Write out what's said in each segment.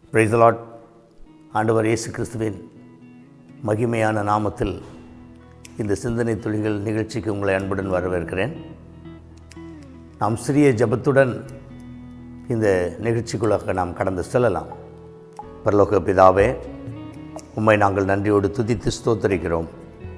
பிரைசலாட் ஆண்டவர் இயேசு கிறிஸ்துவின் மகிமையான நாமத்தில் இந்த சிந்தனை துளிகள் நிகழ்ச்சிக்கு உங்களை அன்புடன் வரவேற்கிறேன் நாம் சிறிய ஜெபத்துடன் இந்த நிகழ்ச்சிக்குள்ளாக நாம் கடந்து செல்லலாம் பரலோக பிதாவே உம்மை நாங்கள் நன்றியோடு துதித்து ஸ்தோத்தரிக்கிறோம்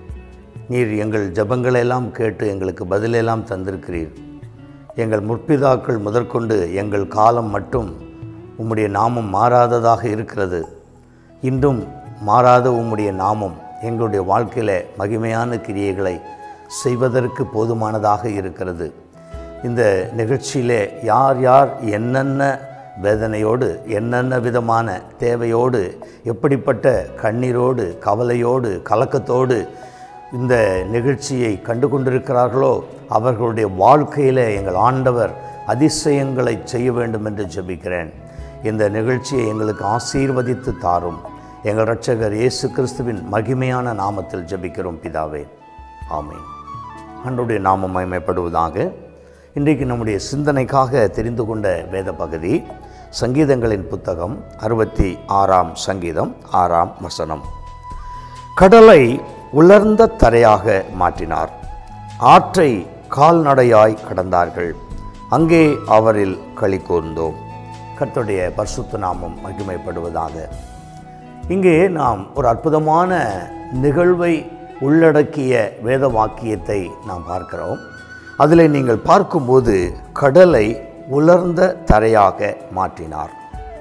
நீர் எங்கள் ஜெபங்களெல்லாம் கேட்டு எங்களுக்கு பதிலெல்லாம் தந்திருக்கிறீர் எங்கள் முற்பிதாக்கள் முதற்கொண்டு எங்கள் காலம் மட்டும் உம்முடைய நாமம் மாறாததாக இருக்கிறது இன்றும் மாறாத உம்முடைய நாமம் எங்களுடைய வாழ்க்கையில் மகிமையான கிரியைகளை செய்வதற்கு போதுமானதாக இருக்கிறது இந்த நிகழ்ச்சியிலே யார் யார் என்னென்ன வேதனையோடு என்னென்ன விதமான தேவையோடு எப்படிப்பட்ட கண்ணீரோடு கவலையோடு கலக்கத்தோடு இந்த நிகழ்ச்சியை கண்டு கொண்டிருக்கிறார்களோ அவர்களுடைய வாழ்க்கையில் எங்கள் ஆண்டவர் அதிசயங்களை செய்ய வேண்டும் என்று ஜெபிக்கிறேன் இந்த நிகழ்ச்சியை எங்களுக்கு ஆசீர்வதித்து தாரும் எங்கள் இரட்சகர் இயேசு கிறிஸ்துவின் மகிமையான நாமத்தில் ஜெபிக்கிறோம் பிதாவே ஆமென் ஆண்டுடைய நாமம் மகிமைப்படுவதாக இன்றைக்கு நம்முடைய சிந்தனைக்காக தெரிந்து கொண்ட வேத பகுதி சங்கீதங்களின் புத்தகம் அறுபத்தி ஆறாம் சங்கீதம் ஆறாம் வசனம் கடலை உலர்ந்த தரையாக மாற்றினார் ஆற்றை கால்நடையாய் கடந்தார்கள் அங்கே அவரில் களி கூர்ந்தோம் கர்த்தருடைய பரிசுத்த நாமம் மகிமைப்படுவதாக இங்கே நாம் ஒரு அற்புதமான நிகழ்வை உள்ளடக்கிய வேத வாக்கியத்தை நாம் பார்க்கிறோம் அதில் நீங்கள் பார்க்கும்போது கடலை உலர்ந்த தரையாக மாற்றினார்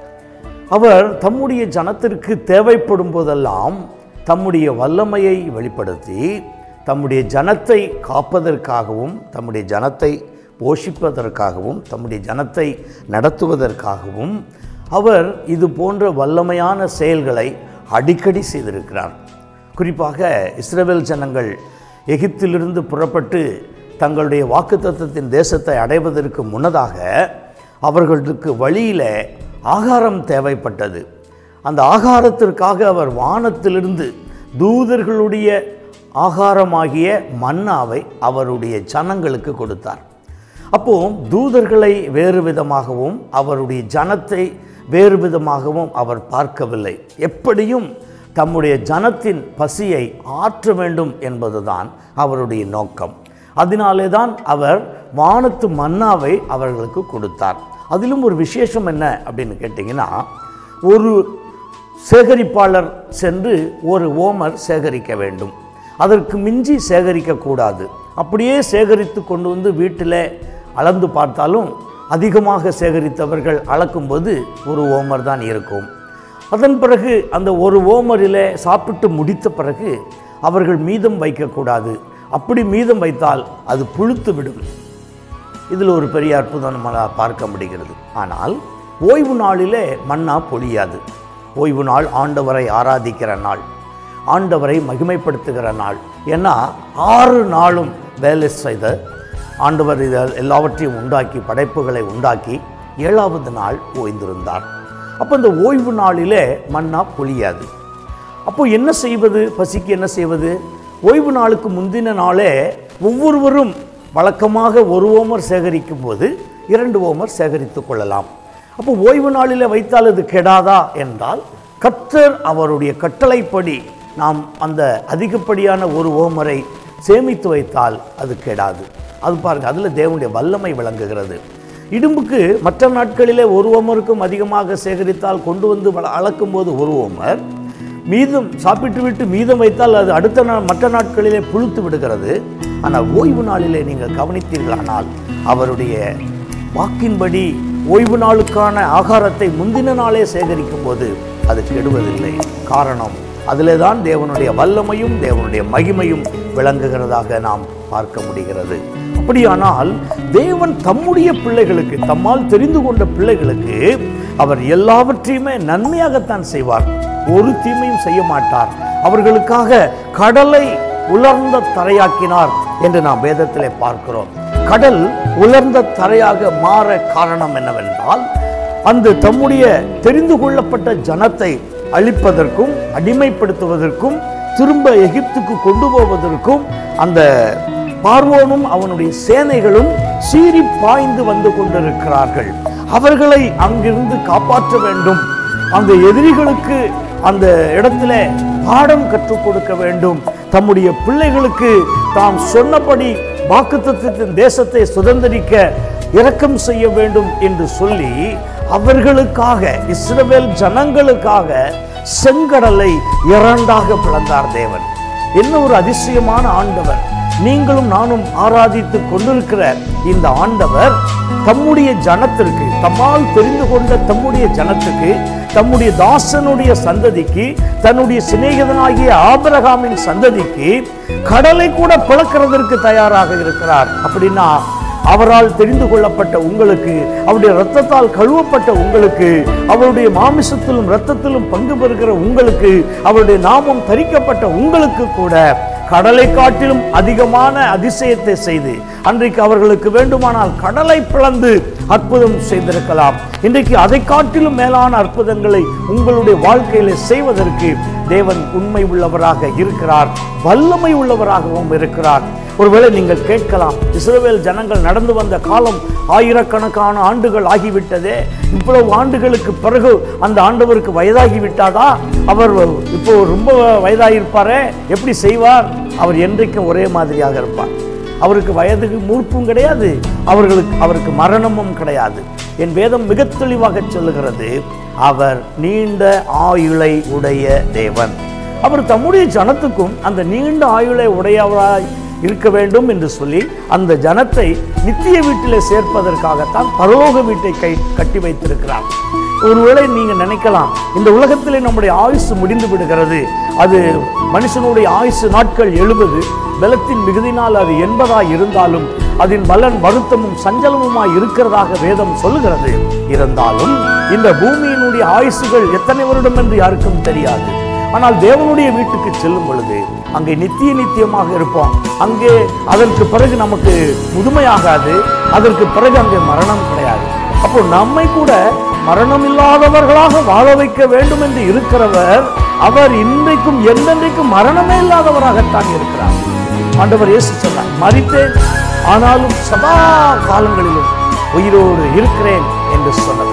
அவர் தம்முடைய ஜனத்திற்கு தேவைப்படும் போதெல்லாம் தம்முடைய வல்லமையை வெளிப்படுத்தி தம்முடைய ஜனத்தை காப்பதற்காகவும் தம்முடைய ஜனத்தை போஷிப்பதற்காகவும் தம்முடைய ஜனத்தை நடத்துவதற்காகவும் அவர் இது போன்ற வல்லமையான செயல்களை அடிக்கடி செய்திருக்கிறார் குறிப்பாக இஸ்ரவேல் ஜனங்கள் எகிப்திலிருந்து புறப்பட்டு தங்களுடைய வாக்குத்தத்தத்தின் தேசத்தை அடைவதற்கு முன்னதாக அவர்களுக்கு வழியில் ஆகாரம் தேவைப்பட்டது அந்த ஆகாரத்திற்காக அவர் வானத்திலிருந்து தூதர்களுடைய ஆகாரமாகிய மன்னாவை அவருடைய ஜனங்களுக்கு கொடுத்தார் அப்போ தூதர்களை வேறு விதமாகவும் அவருடைய ஜனத்தை வேறு விதமாகவும் அவர் பார்க்கவில்லை எப்படியும் தம்முடைய ஜனத்தின் பசியை ஆற்ற வேண்டும் என்பதுதான் அவருடைய நோக்கம் அதனாலே தான் அவர் வானத்து மன்னாவை அவர்களுக்கு கொடுத்தார் அதிலும் ஒரு விசேஷம் என்ன அப்படின்னு கேட்டிங்கன்னா ஒரு சேகரிப்பாளர் சென்று ஒரு ஓமர் சேகரிக்க வேண்டும் அதற்கு மிஞ்சி சேகரிக்கக்கூடாது அப்படியே சேகரித்து கொண்டு வந்து வீட்டில் அளந்து பார்த்தாலும் அதிகமாக சேகரித்தவர்கள் அளக்கும்போது ஒரு ஓமர் தான் இருக்கும் அதன் பிறகு அந்த ஒரு ஓமரில் சாப்பிட்டு முடித்த பிறகு அவர்கள் மீதம் வைக்கக்கூடாது அப்படி மீதம் வைத்தால் அது புழுத்து விடும் இதில் ஒரு பெரிய அற்புதம் நம்மளால் பார்க்க முடிகிறது ஆனால் ஓய்வு நாளிலே மன்னா பொழியாது ஓய்வு நாள் ஆண்டவரை ஆராதிக்கிற நாள் ஆண்டவரை மகிமைப்படுத்துகிற நாள் ஏன்னா ஆறு நாளும் வேலை செய்த ஆண்டவர் இதை எல்லாவற்றையும் உண்டாக்கி படைப்புகளை உண்டாக்கி ஏழாவது நாள் ஓய்ந்திருந்தார் அப்போ இந்த ஓய்வு நாளிலே மன்னா பொழியாது அப்போ என்ன செய்வது பசிக்கு என்ன செய்வது ஓய்வு நாளுக்கு முந்தின நாளே ஒவ்வொருவரும் வழக்கமாக ஒரு ஓமர் சேகரிக்கும் போது இரண்டு ஓமர் சேகரித்து கொள்ளலாம் அப்போ ஓய்வு நாளில் வைத்தால் அது கெடாதா என்றால் கர்த்தர் அவருடைய கட்டளைப்படி நாம் அந்த அதிகப்படியான ஒரு ஓமரை சேமித்து வைத்தால் அது கெடாது அது பாருங்கள் அதில் தேவனுடைய வல்லமை விளங்குகிறது இடும்புக்கு மற்ற நாட்களிலே ஒரு ஓமருக்கும் அதிகமாக சேகரித்தால் கொண்டு வந்து வள- அளக்கும்போது ஒரு ஓமர் மீதம் சாப்பிட்டு விட்டு மீதம் வைத்தால் அது அடுத்த நாள் மற்ற நாட்களிலே புழுத்து விடுகிறது ஆனால் ஓய்வு நாளிலே நீங்கள் கவனித்தீர்களானால் அவருடைய வாக்கின்படி ஓய்வு நாளுக்கான ஆகாரத்தை முந்தின நாளே சேகரிக்கும் போது அது கெடுவதில்லை காரணம் அதிலே தான் தேவனுடைய வல்லமையும் தேவனுடைய மகிமையும் விளங்குகிறதாக நாம் பார்க்க முடிகிறது அப்படியானால் தேவன் தம்முடைய பிள்ளைகளுக்கு தம்மால் தெரிந்து கொண்ட பிள்ளைகளுக்கு அவர் எல்லாவற்றையுமே நன்மையாகத்தான் செய்வார் ஒரு தீமையும் செய்ய மாட்டார் அவர்களுக்காக கடலை உலர்ந்த தரையாக்கினார் என்று நாம் வேதத்திலே பார்க்கிறோம் கடல் உலர்ந்த தரையாக மாற காரணம் என்னவென்றால் அந்த தம்முடைய தெரிந்து கொள்ளப்பட்ட ஜனத்தை அழிப்பதற்கும் அடிமைப்படுத்துவதற்கும் திரும்ப எகிப்துக்கு கொண்டு போவதற்கும் அந்த பார்வோனும் அவனுடைய சேனைகளும் சீறி பாய்ந்து வந்து கொண்டிருக்கிறார்கள் அவர்களை அங்கிருந்து காப்பாற்ற வேண்டும் அந்த எதிரிகளுக்கு அந்த இடத்துல பாடம் கற்றுக் கொடுக்க வேண்டும் தம்முடைய பிள்ளைகளுக்கு தாம் சொன்னபடி வாக்குத்தத்தின் தேசத்தை சுதந்திரிக்க இரக்கம் செய்ய வேண்டும் என்று சொல்லி அவர்களுக்காக இஸ்ரவேல் ஜனங்களுக்காக செங்கடலை இரண்டாக பிளந்தார் தேவன் என்ன ஒரு அதிசயமான ஆண்டவர் நீங்களும் நானும் ஆராதித்துக் கொண்டிருக்கிற இந்த ஆண்டவர் தம்முடைய ஜனத்திற்கு தம்மால் தெரிந்து கொண்ட தம்முடைய ஜனத்துக்கு தம்முடைய தாசனுடைய சந்ததிக்கு தன்னுடைய சிநேகிதனாகிய ஆபிரகாமின் சந்ததிக்கு கடலை கூட பிளக்கிறதற்கு தயாராக இருக்கிறார் அப்படின்னா அவரால் தெரிந்து கொள்ளப்பட்ட உங்களுக்கு அவருடைய இரத்தத்தால் கழுவப்பட்ட உங்களுக்கு அவருடைய மாமிசத்திலும் இரத்தத்திலும் பங்கு பெறுகிற உங்களுக்கு அவருடைய நாமம் தரிக்கப்பட்ட உங்களுக்கு கூட கடலை காட்டிலும் அதிகமான அதிசயத்தை செய்து அன்றைக்கு அவர்களுக்கு வேண்டுமானால் கடலை பிளந்து அற்புதம் செய்திருக்கலாம் இன்றைக்கு அதை காட்டிலும் மேலான அற்புதங்களை உங்களுடைய வாழ்க்கையில செய்வதற்கு தேவன் உண்மை உள்ளவராக இருக்கிறார் வல்லமை உள்ளவராகவும் இருக்கிறார் ஒருவேளை நீங்கள் கேட்கலாம் இஸ்ரவேல் ஜனங்கள் நடந்து வந்த காலம் ஆயிரக்கணக்கான ஆண்டுகள் ஆகிவிட்டதே இவ்வளவு ஆண்டுகளுக்கு பிறகு அந்த ஆண்டவருக்கு வயதாகி விட்டாதா அவர் இப்போ ரொம்ப வயதாகிருப்பாரே எப்படி செய்வார் அவர் என்றைக்கும் ஒரே மாதிரியாக இருப்பார் அவருக்கு வயதுக்கு மூர்ப்பும் கிடையாது அவர்களுக்கு அவருக்கு மரணமும் கிடையாது என் வேதம் மிக தெளிவாக சொல்லுகிறது அவர் நீண்ட ஆயுளை உடைய தேவன் அவர் தம்முடைய ஜனத்துக்கும் அந்த நீண்ட ஆயுளை உடையவராய் இருக்க வேண்டும் என்று சொல்லி அந்த ஜனத்தை நித்திய வீட்டிலே சேர்ப்பதற்காகத்தான் பரலோக வீட்டை கை கட்டி வைத்திருக்கிறார் ஒருவேளை நீங்க நினைக்கலாம் இந்த உலகத்திலே நம்முடைய ஆயுசு முடிந்து விடுகிறது அது மனுஷனுடைய ஆயுசு நாட்கள் எழுபது பலத்தின் மிகுதினால் அது எண்பதாய் இருந்தாலும் அதன் பலன் வருத்தமும் சஞ்சலமுமாய் இருக்கிறதாக வேதம் சொல்லுகிறது இருந்தாலும் இந்த பூமியினுடைய ஆயுசுகள் எத்தனை வருடம் என்று யாருக்கும் தெரியாது ஆனால் தேவனுடைய வீட்டுக்கு செல்லும் பொழுது அங்கே நித்திய நித்தியமாக இருப்போம் அங்கே அதற்கு பிறகு நமக்கு முதுமையாகாது அதற்கு பிறகு அங்கே மரணம் கிடையாது அப்போ நம்மை கூட மரணம் இல்லாதவர்களாக வாழ வைக்க வேண்டும் என்று இருக்கிறவர் அவர் இன்றைக்கும் எந்தென்றைக்கும் மரணமே இல்லாதவராகத்தான் இருக்கிறார் ஆண்டவர் இயேசு சொன்னார் மறித்தேன் ஆனாலும் சதா காலங்களிலும் உயிரோடு இருக்கிறேன் என்று சொன்னவர்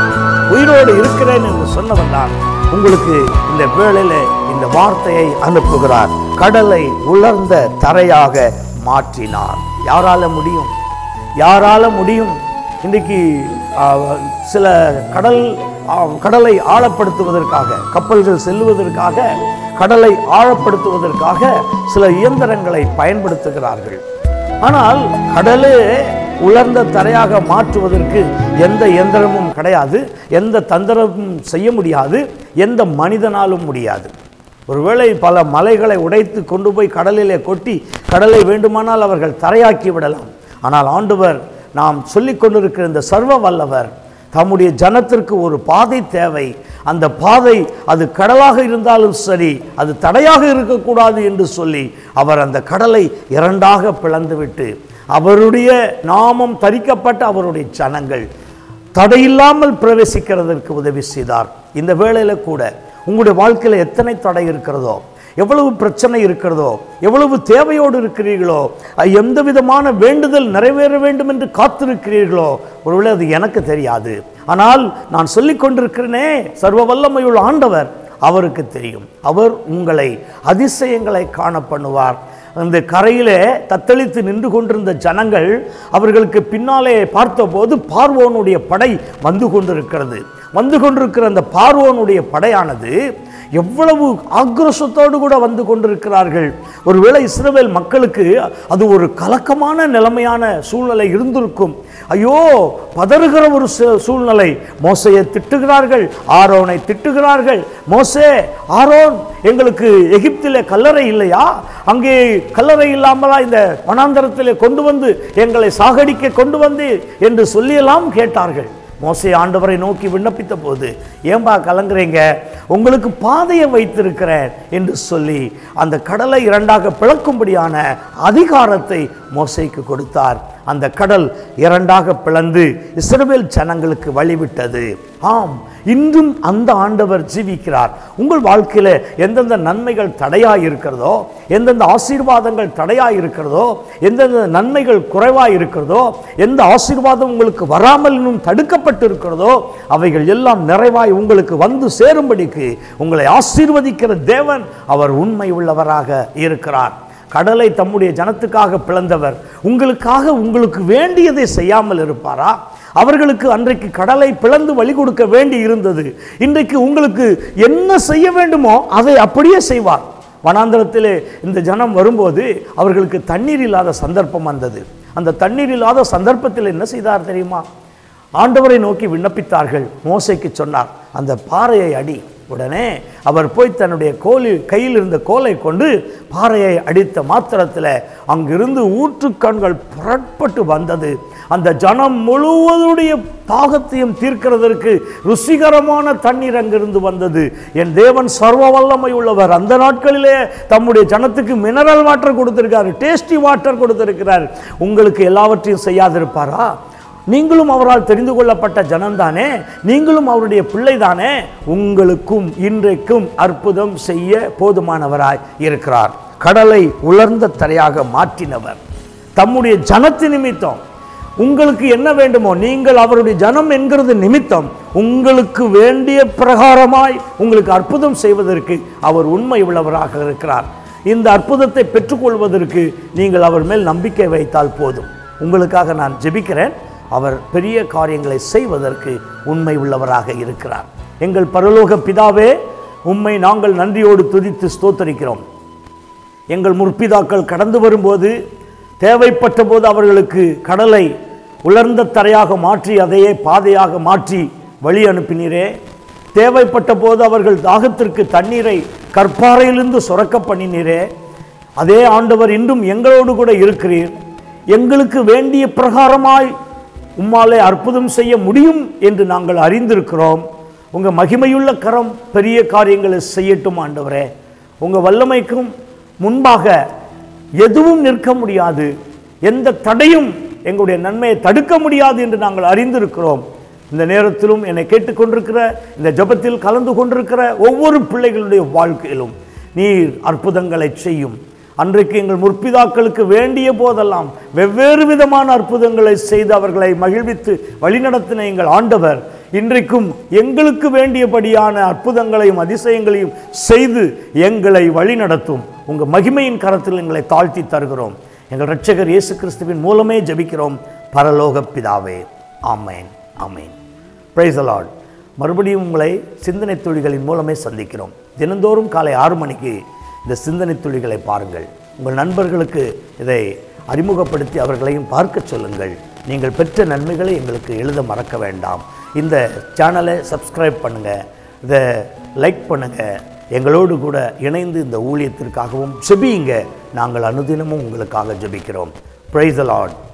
உயிரோடு இருக்கிறேன் என்று சொன்னவர் தான் உங்களுக்கு இந்த வேளையில இந்த வார்த்தையை அனுப்புகிறார் கடலை உலர்ந்த தரையாக மாற்றினார் யாரால முடியும் யாரால முடியும் இன்றைக்கு ஆ, சில கடல் ஆ, கடலை ஆழப்படுத்துவதற்காக கப்பல்கள் செல்லுவதற்காக கடலை ஆழப்படுத்துவதற்காக சில இயந்திரங்களை பயன்படுத்துகிறார்கள் ஆனால் கடலே உலர்ந்த தரையாக மாற்றுவதற்கு எந்த இயந்திரமும் கிடையாது எந்த தந்திரமும் செய்ய முடியாது எந்த மனிதனாலும் முடியாது ஒருவேளை பல மலைகளை உடைத்து கொண்டு போய் கடலிலே கொட்டி கடலை வேண்டுமானால் அவர்கள் தரையாக்கி விடலாம் ஆனால் ஆண்டவர் நாம் சொல்லிக் கொண்டிருக்கிற இந்த சர்வ வல்லவர் தம்முடைய ஜனத்திற்கு ஒரு பாதை தேவை அந்த பாதை அது கடலாக இருந்தாலும் சரி அது தடையாக இருக்கக்கூடாது என்று சொல்லி அவர் அந்த கடலை இரண்டாக பிளந்துவிட்டு அவருடைய நாமம் தரிக்கப்பட்ட அவருடைய ஜனங்கள் தடையில்லாமல் பிரவேசிக்கிறதற்கு உதவி செய்தார் இந்த வேளையில கூட உங்களுடைய வாழ்க்கையில் எத்தனை தடை இருக்கிறதோ எவ்வளவு பிரச்சனை இருக்கிறதோ எவ்வளவு தேவையோடு இருக்கிறீர்களோ அஹ், எந்த விதமான வேண்டுதல் நிறைவேற வேண்டும் என்று காத்திருக்கிறீர்களோ ஒருவேளை அது எனக்கு தெரியாது ஆனால் நான் சொல்லிக் கொண்டிருக்கிறேனே சர்வ வல்லமையுள்ள ஆண்டவர் அவருக்கு தெரியும் அவர் உங்களை அதிசயங்களை காண பண்ணுவார் அந்த கரையிலே தத்தளித்து நின்று கொண்டிருந்த ஜனங்கள் அவர்களுக்கு பின்னாலே பார்த்தபோது பார்வோனுடைய படை வந்து கொண்டிருக்கிறது வந்து கொண்டிருக்கிற அந்த பார்வோனுடைய படையானது எவ்வளவு ஆக்ரோஷத்தோடு கூட வந்து கொண்டிருக்கிறார்கள் ஒருவேளை இஸ்ரவேல் மக்களுக்கு அது ஒரு கலக்கமான நிலைமையான சூழ்நிலை இருந்திருக்கும் ஐயோ பதறுகிற ஒரு சூ- சூழ்நிலை மோசையை திட்டுகிறார்கள் ஆரோனை திட்டுகிறார்கள் மோசே ஆரோன் எங்களுக்கு எகிப்திலே கல்லறை இல்லையா அங்கே கல்லறை இல்லாமலா இந்த வனாந்தரத்திலே கொண்டு வந்து எங்களை சாகடிக்க கொண்டு வந்து என்று சொல்லியெல்லாம் கேட்டார்கள் மோசே ஆண்டவரை நோக்கி விண்ணப்பித்த போது ஏன்பா கலங்குறீங்க உங்களுக்கு பாதையை வைத்திருக்கிறேன் என்று சொல்லி அந்த கடலை இரண்டாக பிளக்கும்படியான அதிகாரத்தை மோசைக்கு கொடுத்தார் அந்த கடல் இரண்டாக பிளந்து இஸ்ரவேல் ஜனங்களுக்கு வழிவிட்டது ஆம் இன்றும் அந்த ஆண்டவர் ஜீவிக்கிறார் உங்கள் வாழ்க்கையில எந்தெந்த நன்மைகள் தடையாய் இருக்கிறதோ எந்தெந்த ஆசீர்வாதங்கள் தடையாய் இருக்கிறதோ எந்தெந்த நன்மைகள் குறைவாய் இருக்கிறதோ எந்த ஆசீர்வாதம் உங்களுக்கு வராமல் இன்னும் தடுக்கப்பட்டு இருக்கிறதோ அவைகள் எல்லாம் நிறைவாய் உங்களுக்கு வந்து சேரும்படிக்கு உங்களை ஆசீர்வதிக்கிற தேவன் அவர் உண்மை உள்ளவராக இருக்கிறார் கடலை தம்முடைய ஜனத்துக்காக பிளந்தவர் உங்களுக்காக உங்களுக்கு வேண்டியதை செய்யாமல் இருப்பாரா அவர்களுக்கு அன்றைக்கு கடலை பிளந்து வழி கொடுக்க வேண்டி இருந்தது இன்றைக்கு உங்களுக்கு என்ன செய்ய வேண்டுமோ அதை அப்படியே செய்வார் வனாந்தரத்திலே இந்த ஜனம் வரும்போது அவர்களுக்கு தண்ணீர் இல்லாத சந்தர்ப்பம் வந்தது அந்த தண்ணீர் இல்லாத சந்தர்ப்பத்தில் என்ன செய்தார் தெரியுமா ஆண்டவரை நோக்கி விண்ணப்பித்தார்கள் மோசைக்கு சொன்னார் அந்த பாறையை அடி உடனே அவர் போய் தன்னுடைய கோலில் கையில் இருந்த கோலை கொண்டு பாறையை அடித்த மாத்திரத்தில் அங்கிருந்து ஊற்றுக்கண்கள் புறப்பட்டு வந்தது அந்த ஜனம் முழுவதுடைய தாகத்தையும் தீர்க்கிறதற்கு ருசிகரமான தண்ணீர் அங்கிருந்து வந்தது என் தேவன் சர்வ வல்லமை உள்ளவர் அந்த நாட்களிலே தம்முடைய ஜனத்துக்கு மினரல் வாட்டர் கொடுத்திருக்காரு டேஸ்டி வாட்டர் கொடுத்திருக்கிறார் உங்களுக்கு எல்லாவற்றையும் செய்யாதிருப்பாரா நீங்களும் அவரால் தெரிந்து கொள்ளப்பட்ட ஜனம்தானே நீங்களும் அவருடைய பிள்ளைதானே உங்களுக்கும் இன்றைக்கும் அற்புதம் செய்ய போதுமானவராய் இருக்கிறார் கடலை உலர்ந்த தரையாக மாற்றினவர் தம்முடைய ஜனத்து நிமித்தம் உங்களுக்கு என்ன வேண்டுமோ நீங்கள் அவருடைய ஜனம் என்கிறது நிமித்தம் உங்களுக்கு வேண்டிய பிரகாரமாய் உங்களுக்கு அற்புதம் செய்வதற்கு அவர் உண்மை உள்ளவராக இருக்கிறார் இந்த அற்புதத்தை பெற்றுக்கொள்வதற்கு நீங்கள் அவர் மேல் நம்பிக்கை வைத்தால் போதும் உங்களுக்காக நான் ஜெபிக்கிறேன் அவர் பெரிய காரியங்களை செய்வதற்கு உண்மை உள்ளவராக இருக்கிறார் எங்கள் பரலோக பிதாவே உம்மை நாங்கள் நன்றியோடு துதித்து ஸ்தோத்தரிக்கிறோம் எங்கள் முற்பிதாக்கள் கடந்து வரும்போது தேவைப்பட்ட போது அவர்களுக்கு கடலை உலர்ந்த தரையாக மாற்றி அதையே பாதையாக மாற்றி வழி அனுப்பினீரே தேவைப்பட்ட போது அவர்கள் தாகத்திற்கு தண்ணீரை கற்பாறையிலிருந்து சுரக்க பண்ணினீரே அதே ஆண்டவர் இன்றும் எங்களோடு கூட இருக்கிறீர் எங்களுக்கு வேண்டிய பிரகாரமாய் உம்மாலே அற்புதம் செய்ய முடியும் என்று நாங்கள் அறிந்திருக்கிறோம் உங்கள் மகிமையுள்ள கரம் பெரிய காரியங்களை செய்யட்டும் ஆண்டவரே உங்கள் வல்லமைக்கும் முன்பாக எதுவும் நிற்க முடியாது எந்த தடையும் எங்களுடைய நன்மையை தடுக்க முடியாது என்று நாங்கள் அறிந்திருக்கிறோம் இந்த நேரத்திலும் என்னை கேட்டுக்கொண்டிருக்கிற இந்த ஜெபத்தில் கலந்து கொண்டிருக்கிற ஒவ்வொரு பிள்ளைகளுடைய வாழ்க்கையிலும் நீர் அற்புதங்களை செய்யும் அன்றைக்கு எங்கள் முற்பிதாக்களுக்கு வேண்டிய போதெல்லாம் வெவ்வேறு விதமான அற்புதங்களை செய்து அவர்களை மகிழ்வித்து வழிநடத்தின எங்கள் ஆண்டவர் இன்றைக்கும் எங்களுக்கு வேண்டியபடியான அற்புதங்களையும் அதிசயங்களையும் செய்து எங்களை வழிநடத்தும் உங்கள் மகிமையின் கரத்தில் எங்களை தாழ்த்தி தருகிறோம் எங்கள் இரட்சகர் இயேசு கிறிஸ்துவின் மூலமே ஜெபிக்கிறோம் பரலோக பிதாவே ஆமேன் ஆமேன் பிரைஸ் லார்ட் மறுபடியும் உங்களை சிந்தனை துளிகளின் மூலமே சந்திக்கிறோம் தினந்தோறும் காலை ஆறு மணிக்கு இந்த சிந்தனை துளிகளை பாருங்கள் உங்கள் நண்பர்களுக்கு இதை அறிமுகப்படுத்தி அவர்களையும் பார்க்க சொல்லுங்கள் நீங்கள் பெற்ற நன்மைகளை எங்களுக்கு எழுத மறக்க வேண்டாம் இந்த சேனலை சப்ஸ்கிரைப் பண்ணுங்கள் இதை லைக் பண்ணுங்கள் எங்களோடு கூட இணைந்து இந்த ஊழியத்திற்காகவும் ஜெபியுங்க நாங்கள் அனுதினமும் உங்களுக்காக ஜெபிக்கிறோம் பிரைஸ் லார்ட்